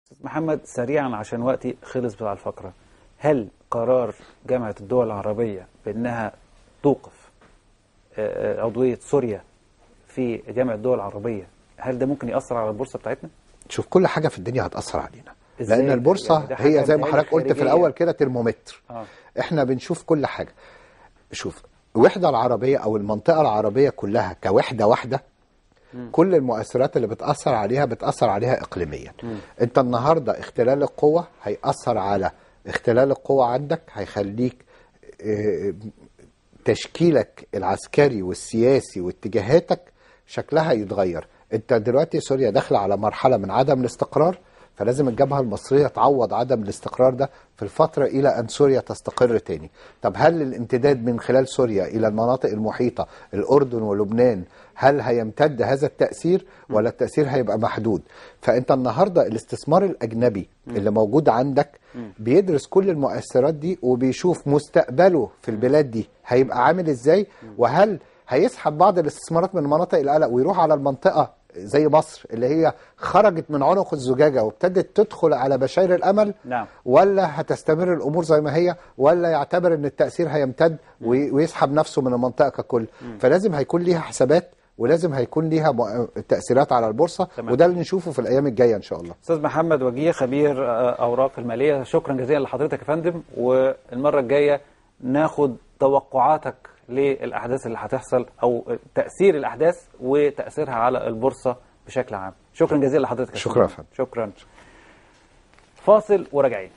أستاذ محمد سريعا عشان وقتي خلص بتاع الفقرة هل قرار جامعة الدول العربية بأنها توقف آه، آه، عضوية سوريا في جامعة الدول العربية هل ده ممكن يأثر على البورصة بتاعتنا؟ شوف كل حاجه في الدنيا هتاثر علينا إزاي؟ لان البورصه يعني ده حاجة هي زي ما بتهيألي حضرتك قلت في خارجية. الاول كده ترمومتر آه. احنا بنشوف كل حاجه شوف الوحده العربيه او المنطقه العربيه كلها كوحده واحده كل المؤثرات اللي بتاثر عليها بتاثر عليها اقليميا انت النهارده اختلال القوه هياثر على اختلال القوه عندك هيخليك اه، تشكيلك العسكري والسياسي واتجاهاتك شكلها يتغير انت دلوقتي سوريا داخله على مرحله من عدم الاستقرار فلازم الجبهه المصريه تعوض عدم الاستقرار ده في الفتره الى ان سوريا تستقر تاني طب هل الامتداد من خلال سوريا الى المناطق المحيطه الاردن ولبنان هل هيمتد هذا التاثير ولا التاثير هيبقى محدود فانت النهارده الاستثمار الاجنبي اللي موجود عندك بيدرس كل المؤثرات دي وبيشوف مستقبله في البلاد دي هيبقى عامل ازاي وهل هيسحب بعض الاستثمارات من مناطق القلق ويروح على المنطقه زي مصر اللي هي خرجت من عنق الزجاجه وابتدت تدخل على بشاير الامل نعم. ولا هتستمر الامور زي ما هي ولا يعتبر ان التاثير هيمتد وي- ويسحب نفسه من المنطقه ككل فلازم هيكون ليها حسابات ولازم هيكون ليها مؤ- تاثيرات على البورصه تمام. وده اللي نشوفه في الايام الجايه ان شاء الله أستاذ محمد وجيه خبير آه، أوراق المالية شكرا جزيلا لحضرتك يا فندم والمرة الجاية ناخد توقعاتك للأحداث اللي هتحصل أو تأثير الأحداث وتأثيرها على البورصة بشكل عام شكرا جزيلا لحضرتك يا شكرا يا فندم. شكرا فاصل وراجعين